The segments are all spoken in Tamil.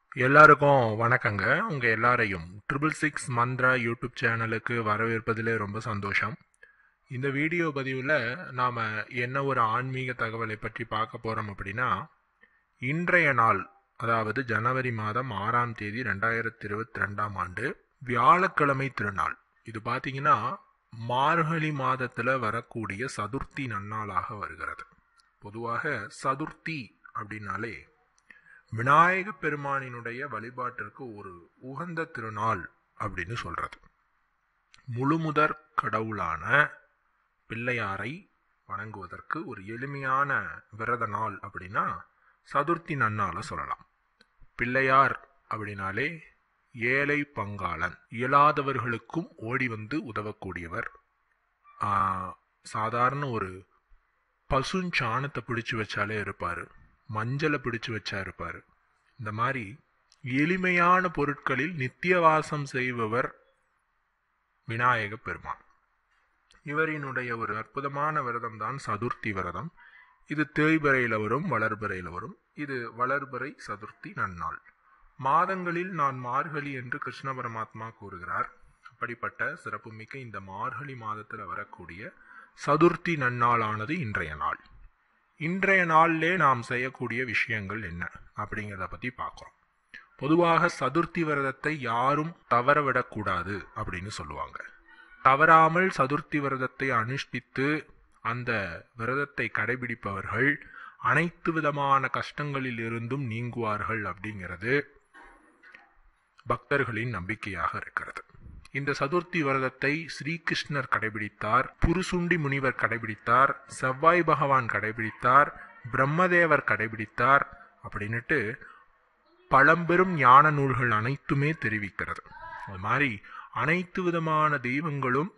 எல்லாருக்கும் வணக்கங்க உங்க எல்லாரையும் ட்ரிபிள் சிக்ஸ் மந்த்ரா யூடியூப் சேனலுக்கு வரவேற்பதிலே ரொம்ப சந்தோஷம் இந்த வீடியோ பதிவில் நாம் என்ன ஒரு ஆன்மீக தகவலை பற்றி பார்க்க போகிறோம் அப்படின்னா இன்றைய நாள் அதாவது ஜனவரி மாதம் ஆறாம் தேதி ரெண்டாயிரத்தி இருபத்தி ரெண்டாம் ஆண்டு வியாழக்கிழமை திருநாள் இது பார்த்தீங்கன்னா மார்கழி மாதத்தில் வரக்கூடிய சதுர்த்தி நன்னாளாக வருகிறது பொதுவாக சதுர்த்தி அப்படின்னாலே விநாயக பெருமானினுடைய வழிபாட்டிற்கு ஒரு உகந்த திருநாள் அப்படின்னு சொல்றது முழுமுதற் கடவுளான பிள்ளையாரை வணங்குவதற்கு ஒரு எளிமையான விரத நாள் அப்படின்னா சதுர்த்தி நன்னால சொல்லலாம் பிள்ளையார் அப்படின்னாலே ஏழை பங்காளன் இயலாதவர்களுக்கும் ஓடி வந்து உதவக்கூடியவர் ஆஹ், சாதாரண ஒரு பசுஞ்சாணத்தை பிடிச்சு வச்சாலே இருப்பாரு மஞ்சளை பிடிச்சு வச்சா இருப்பாரு இந்த மாதிரி எளிமையான பொருட்களில் நித்தியவாசம் செய்பவர் விநாயக பெருமான் இவரினுடைய ஒரு அற்புதமான விரதம் தான் சதுர்த்தி விரதம் இது தேய்பிறையில் வரும் வளர்பிறையில் வரும் இது வளர்பிறை சதுர்த்தி நன்னாள் மாதங்களில் நான் மார்கழி என்று கிருஷ்ண பரமாத்மா கூறுகிறார் அப்படிப்பட்ட சிறப்புமிக்க இந்த மார்கழி மாதத்தில் வரக்கூடிய சதுர்த்தி நன்னாளானது இன்றைய நாள் இன்றைய நாளிலே நாம் செய்யக்கூடிய விஷயங்கள் என்ன அப்படிங்கிறத பற்றி பார்க்குறோம் பொதுவாக சதுர்த்தி விரதத்தை யாரும் தவறவிடக்கூடாது அப்படின்னு சொல்லுவாங்க தவறாமல் சதுர்த்தி விரதத்தை அனுஷ்டித்து அந்த விரதத்தை கடைபிடிப்பவர்கள் அனைத்து விதமான கஷ்டங்களில் இருந்தும் நீங்குவார்கள் அப்படிங்கிறது பக்தர்களின் நம்பிக்கையாக இருக்கிறது இந்த சதுர்த்தி விரதத்தை ஸ்ரீகிருஷ்ணர் கடைபிடித்தார் புருசுண்டி முனிவர் கடைபிடித்தார் செவ்வாய் பகவான் கடைபிடித்தார் பிரம்மதேவர் கடைபிடித்தார் அப்படின்னுட்டு பழம்பெரும் ஞான நூல்கள் அனைத்துமே தெரிவிக்கிறது அது மாதிரி அனைத்து விதமான தெய்வங்களும்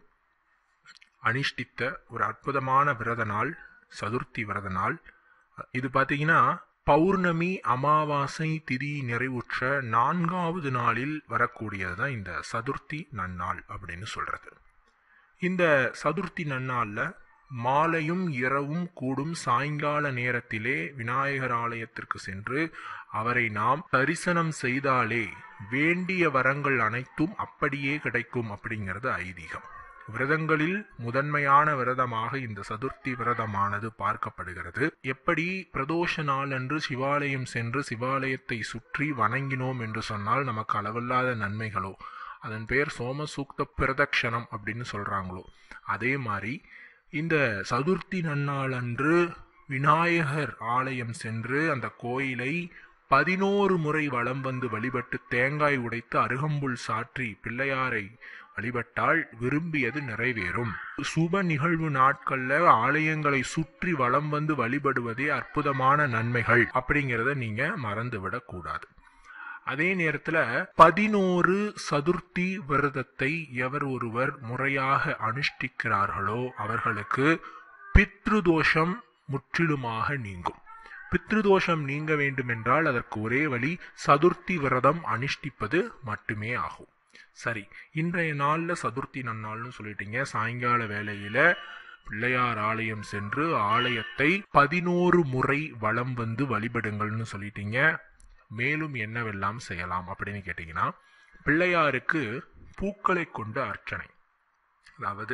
அனுஷ்டித்த ஒரு அற்புதமான விரத நாள் சதுர்த்தி விரத நாள் இது பார்த்தீங்கன்னா பௌர்ணமி அமாவாசை திதி நிறைவுற்ற நான்காவது நாளில் வரக்கூடியது தான் இந்த சதுர்த்தி நன்னாள் அப்படின்னு சொல்றது இந்த சதுர்த்தி நன்னாள்ல மாலையும் இரவும் கூடும் சாயங்கால நேரத்திலே விநாயகர் ஆலயத்திற்கு சென்று அவரை நாம் தரிசனம் செய்தாலே வேண்டிய வரங்கள் அனைத்தும் அப்படியே கிடைக்கும் அப்படிங்கிறது ஐதீகம் விரதங்களில் முதன்மையான விரதமாக இந்த சதுர்த்தி விரதமானது பார்க்கப்படுகிறது எப்படி பிரதோஷ நாள் அன்று சிவாலயம் சென்று சிவாலயத்தை சுற்றி வணங்கினோம் என்று சொன்னால் நமக்கு அளவில்லாத நன்மைகளோ அதன் பெயர் சோமசூக்த பிரதக்ஷணம் அப்படின்னு சொல்றாங்களோ அதே மாதிரி இந்த சதுர்த்தி நன்னாள் அன்று விநாயகர் ஆலயம் சென்று அந்த கோயிலை பதினோரு முறை வலம் வந்து வழிபட்டு தேங்காய் உடைத்து அருகம்புல் சாற்றி பிள்ளையாரை வழிபட்டால் விரும்பியது நிறைவேறும் சுப நிகழ்வு நாட்கள்ல ஆலயங்களை சுற்றி வலம் வந்து வழிபடுவதே அற்புதமான நன்மைகள் அப்படிங்கிறத நீங்க மறந்துவிடக் கூடாது அதே நேரத்துல பதினோரு சதுர்த்தி விரதத்தை எவர் ஒருவர் முறையாக அனுஷ்டிக்கிறார்களோ அவர்களுக்கு பித்ருதோஷம் முற்றிலுமாக நீங்கும் பித்ருதோஷம் நீங்க வேண்டுமென்றால் அதற்கு ஒரே வழி சதுர்த்தி விரதம் அனுஷ்டிப்பது மட்டுமே ஆகும் சரி இன்றைய நாள்ல சதுர்த்தி நன்னாள்னு சொல்லிட்டீங்க சாயங்கால வேளையில பிள்ளையார் ஆலயம் சென்று ஆலயத்தை பதினோரு முறை வலம் வந்து வழிபடுங்கள்னு சொல்லிட்டீங்க மேலும் என்னவெல்லாம் செய்யலாம் அப்படின்னு கேட்டீங்கன்னா பிள்ளையாருக்கு பூக்களை கொண்டு அர்ச்சனை அதாவது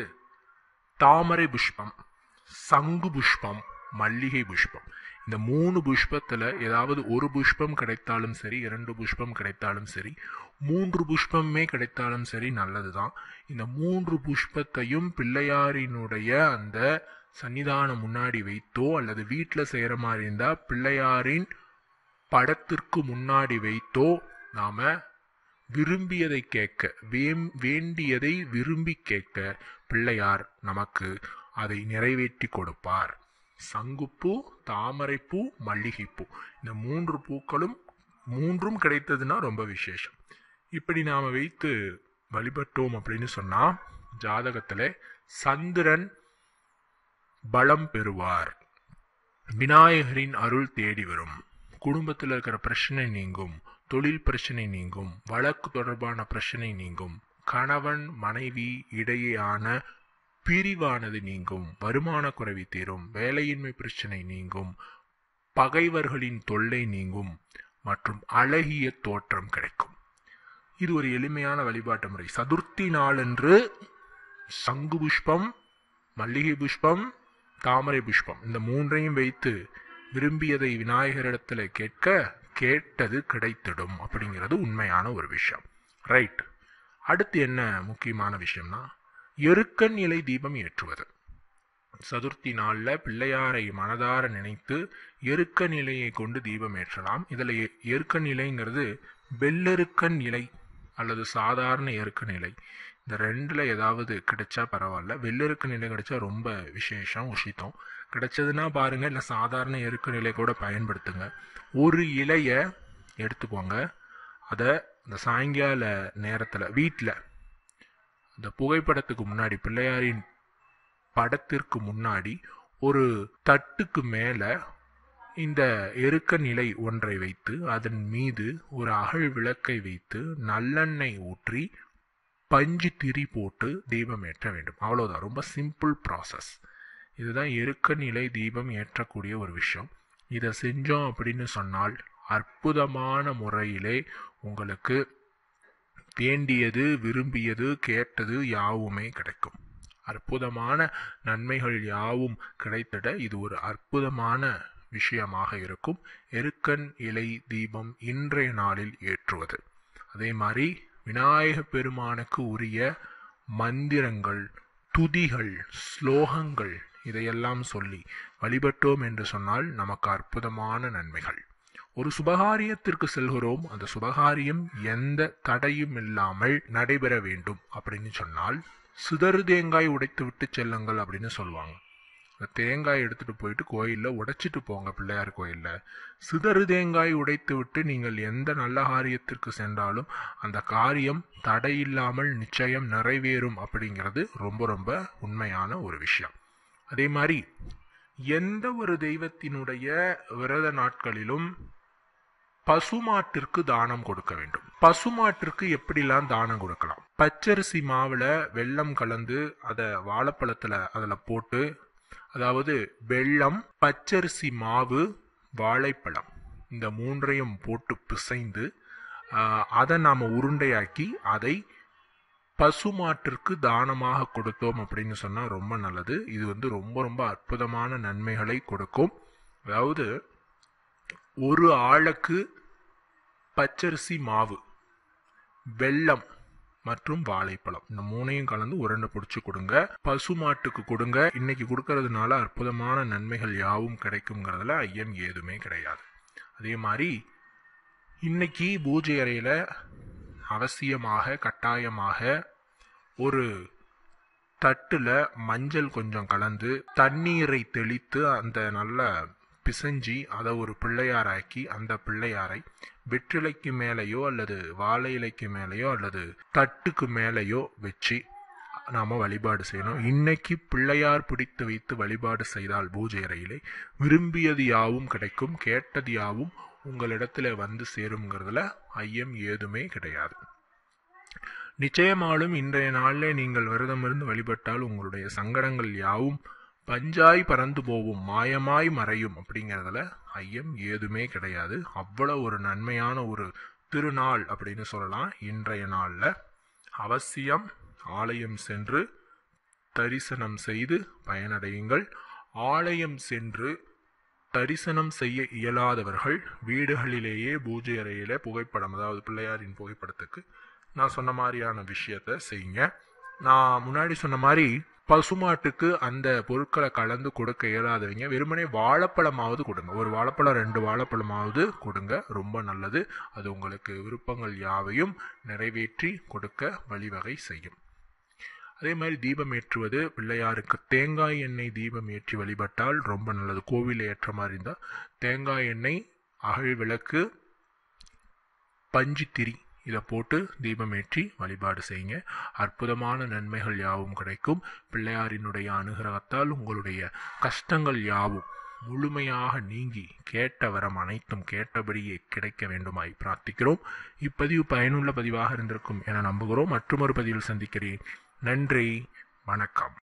தாமரை புஷ்பம் சங்கு புஷ்பம் மல்லிகை புஷ்பம் இந்த மூணு புஷ்பத்துல ஏதாவது ஒரு புஷ்பம் கிடைத்தாலும் சரி இரண்டு புஷ்பம் கிடைத்தாலும் சரி மூன்று புஷ்பமே கிடைத்தாலும் சரி நல்லதுதான் இந்த மூன்று புஷ்பத்தையும் பிள்ளையாரினுடைய அந்த சன்னிதானம் முன்னாடி வைத்தோ அல்லது வீட்டில் செய்யற மாதிரி இருந்தா பிள்ளையாரின் படத்திற்கு முன்னாடி வைத்தோ நாம விரும்பியதை கேட்க வேம் வேண்டியதை விரும்பி கேட்க பிள்ளையார் நமக்கு அதை நிறைவேற்றி கொடுப்பார் சங்குப்பூ தாமரைப்பூ மல்லிகைப்பூ இந்த மூன்று பூக்களும் மூன்றும் கிடைத்ததுன்னா ரொம்ப விசேஷம் இப்படி நாம வைத்து வழிபட்டோம் அப்படின்னு சொன்னா ஜாதகத்துல சந்திரன் பலம் பெறுவார் விநாயகரின் அருள் தேடி வரும் குடும்பத்தில் இருக்கிற பிரச்சனை நீங்கும் தொழில் பிரச்சனை நீங்கும் வழக்கு தொடர்பான பிரச்சனை நீங்கும் கணவன் மனைவி இடையேயான பிரிவானது நீங்கும் வருமான குறைவு தீரும் வேலையின்மை பிரச்சனை நீங்கும் பகைவர்களின் தொல்லை நீங்கும் மற்றும் அழகிய தோற்றம் கிடைக்கும் இது ஒரு எளிமையான வழிபாட்டு முறை சதுர்த்தி நாளன்று சங்கு புஷ்பம் மல்லிகை புஷ்பம் தாமரை புஷ்பம் இந்த மூன்றையும் வைத்து விரும்பியதை விநாயகரிடத்துல கேட்க கேட்டது கிடைத்திடும் அப்படிங்கிறது உண்மையான ஒரு விஷயம் ரைட் அடுத்து என்ன முக்கியமான விஷயம்னா எருக்கன் இலை தீபம் ஏற்றுவது சதுர்த்தி நாளில் பிள்ளையாரை மனதார நினைத்து எருக்க நிலையை கொண்டு தீபம் ஏற்றலாம் இதில் எருக்க நிலைங்கிறது வெள்ளெருக்கன் இலை அல்லது சாதாரண எருக்க நிலை இந்த ரெண்டில் ஏதாவது கிடைச்சா பரவாயில்ல வெள்ளெருக்க நிலை கிடைச்சா ரொம்ப விசேஷம் உஷித்தம் கிடைச்சதுன்னா பாருங்க இல்லை சாதாரண எருக்க நிலை கூட பயன்படுத்துங்க ஒரு இலையை எடுத்துக்கோங்க அதை இந்த சாயங்கால நேரத்தில் வீட்டில் இந்த புகைப்படத்துக்கு முன்னாடி பிள்ளையாரின் படத்திற்கு முன்னாடி ஒரு தட்டுக்கு மேலே இந்த எருக்க நிலை ஒன்றை வைத்து அதன் மீது ஒரு அகல் விளக்கை வைத்து நல்லெண்ணெய் ஊற்றி பஞ்சு திரி போட்டு தீபம் ஏற்ற வேண்டும் அவ்வளோதான் ரொம்ப சிம்பிள் ப்ராசஸ் இதுதான் எருக்க நிலை தீபம் ஏற்றக்கூடிய ஒரு விஷயம் இதை செஞ்சோம் அப்படின்னு சொன்னால் அற்புதமான முறையிலே உங்களுக்கு வேண்டியது விரும்பியது கேட்டது யாவுமே கிடைக்கும் அற்புதமான நன்மைகள் யாவும் கிடைத்திட இது ஒரு அற்புதமான விஷயமாக இருக்கும் எருக்கன் இலை தீபம் இன்றைய நாளில் ஏற்றுவது அதே மாதிரி விநாயக பெருமானுக்கு உரிய மந்திரங்கள் துதிகள் ஸ்லோகங்கள் இதையெல்லாம் சொல்லி வழிபட்டோம் என்று சொன்னால் நமக்கு அற்புதமான நன்மைகள் ஒரு சுபகாரியத்திற்கு செல்கிறோம் அந்த சுபகாரியம் எந்த தடையும் இல்லாமல் நடைபெற வேண்டும் அப்படின்னு சொன்னால் சிதறு தேங்காய் உடைத்து விட்டு செல்லுங்கள் அப்படின்னு சொல்லுவாங்க அந்த தேங்காய் எடுத்துட்டு போயிட்டு கோயிலில் உடைச்சிட்டு போங்க பிள்ளையார் கோயிலில் சிதறு தேங்காய் உடைத்து விட்டு நீங்கள் எந்த நல்ல காரியத்திற்கு சென்றாலும் அந்த காரியம் தடையில்லாமல் நிச்சயம் நிறைவேறும் அப்படிங்கிறது ரொம்ப ரொம்ப உண்மையான ஒரு விஷயம் அதே மாதிரி எந்த ஒரு தெய்வத்தினுடைய விரத நாட்களிலும் பசுமாட்டிற்கு தானம் கொடுக்க வேண்டும் பசுமாட்டிற்கு எப்படிலாம் தானம் கொடுக்கலாம் பச்சரிசி மாவுல வெல்லம் கலந்து அதை வாழைப்பழத்துல அதில் போட்டு அதாவது வெல்லம் பச்சரிசி மாவு வாழைப்பழம் இந்த மூன்றையும் போட்டு பிசைந்து அதை நாம் உருண்டையாக்கி அதை பசுமாட்டிற்கு தானமாக கொடுத்தோம் அப்படின்னு சொன்னால் ரொம்ப நல்லது இது வந்து ரொம்ப ரொம்ப அற்புதமான நன்மைகளை கொடுக்கும் அதாவது ஒரு ஆளுக்கு பச்சரிசி மாவு வெல்லம் மற்றும் வாழைப்பழம் இந்த மூணையும் கலந்து உருண்டை பிடிச்சி கொடுங்க பசுமாட்டுக்கு கொடுங்க இன்னைக்கு கொடுக்கறதுனால அற்புதமான நன்மைகள் யாவும் கிடைக்குங்கிறதுல ஐயம் ஏதுமே கிடையாது அதே மாதிரி இன்னைக்கு பூஜை அறையில அவசியமாக கட்டாயமாக ஒரு தட்டுல மஞ்சள் கொஞ்சம் கலந்து தண்ணீரை தெளித்து அந்த நல்ல பிசைஞ்சி அதை ஒரு பிள்ளையாராக்கி அந்த பிள்ளையாரை வெற்றிலைக்கு மேலேயோ அல்லது வாழை இலைக்கு மேலேயோ அல்லது தட்டுக்கு மேலேயோ வச்சு நாம் வழிபாடு செய்யணும் இன்னைக்கு பிள்ளையார் பிடித்து வைத்து வழிபாடு செய்தால் பூஜை அறையிலே விரும்பியது யாவும் கிடைக்கும் கேட்டது யாவும் உங்களிடத்துல வந்து சேருங்கிறதுல ஐயம் ஏதுமே கிடையாது நிச்சயமாலும் இன்றைய நாளில் நீங்கள் விரதமிருந்து வழிபட்டால் உங்களுடைய சங்கடங்கள் யாவும் பஞ்சாய் பறந்து போவும் மாயமாய் மறையும் அப்படிங்கிறதுல ஐயம் ஏதுமே கிடையாது அவ்வளோ ஒரு நன்மையான ஒரு திருநாள் அப்படின்னு சொல்லலாம் இன்றைய நாளில் அவசியம் ஆலயம் சென்று தரிசனம் செய்து பயனடையுங்கள் ஆலயம் சென்று தரிசனம் செய்ய இயலாதவர்கள் வீடுகளிலேயே பூஜை அறையில புகைப்படம் அதாவது பிள்ளையாரின் புகைப்படத்துக்கு நான் சொன்ன மாதிரியான விஷயத்த செய்யுங்க நான் முன்னாடி சொன்ன மாதிரி பசுமாட்டுக்கு அந்த பொருட்களை கலந்து கொடுக்க இயலாதவங்க வெறுமனே வாழைப்பழமாவது கொடுங்க ஒரு வாழைப்பழம் ரெண்டு வாழைப்பழமாவது கொடுங்க ரொம்ப நல்லது அது உங்களுக்கு விருப்பங்கள் யாவையும் நிறைவேற்றி கொடுக்க வழிவகை செய்யும் அதே மாதிரி தீபம் ஏற்றுவது பிள்ளையாருக்கு தேங்காய் எண்ணெய் தீபம் ஏற்றி வழிபட்டால் ரொம்ப நல்லது கோவிலில் ஏற்ற மாதிரி இருந்தால் தேங்காய் எண்ணெய் அகழ் விளக்கு பஞ்சு திரி இதை போட்டு தீபம் ஏற்றி வழிபாடு செய்யுங்க அற்புதமான நன்மைகள் யாவும் கிடைக்கும் பிள்ளையாரினுடைய அனுகிரகத்தால் உங்களுடைய கஷ்டங்கள் யாவும் முழுமையாக நீங்கி கேட்ட வரம் அனைத்தும் கேட்டபடியே கிடைக்க வேண்டுமாய் பிரார்த்திக்கிறோம் இப்பதிவு பயனுள்ள பதிவாக இருந்திருக்கும் என நம்புகிறோம் மற்றொரு பதிவில் சந்திக்கிறேன் நன்றி வணக்கம்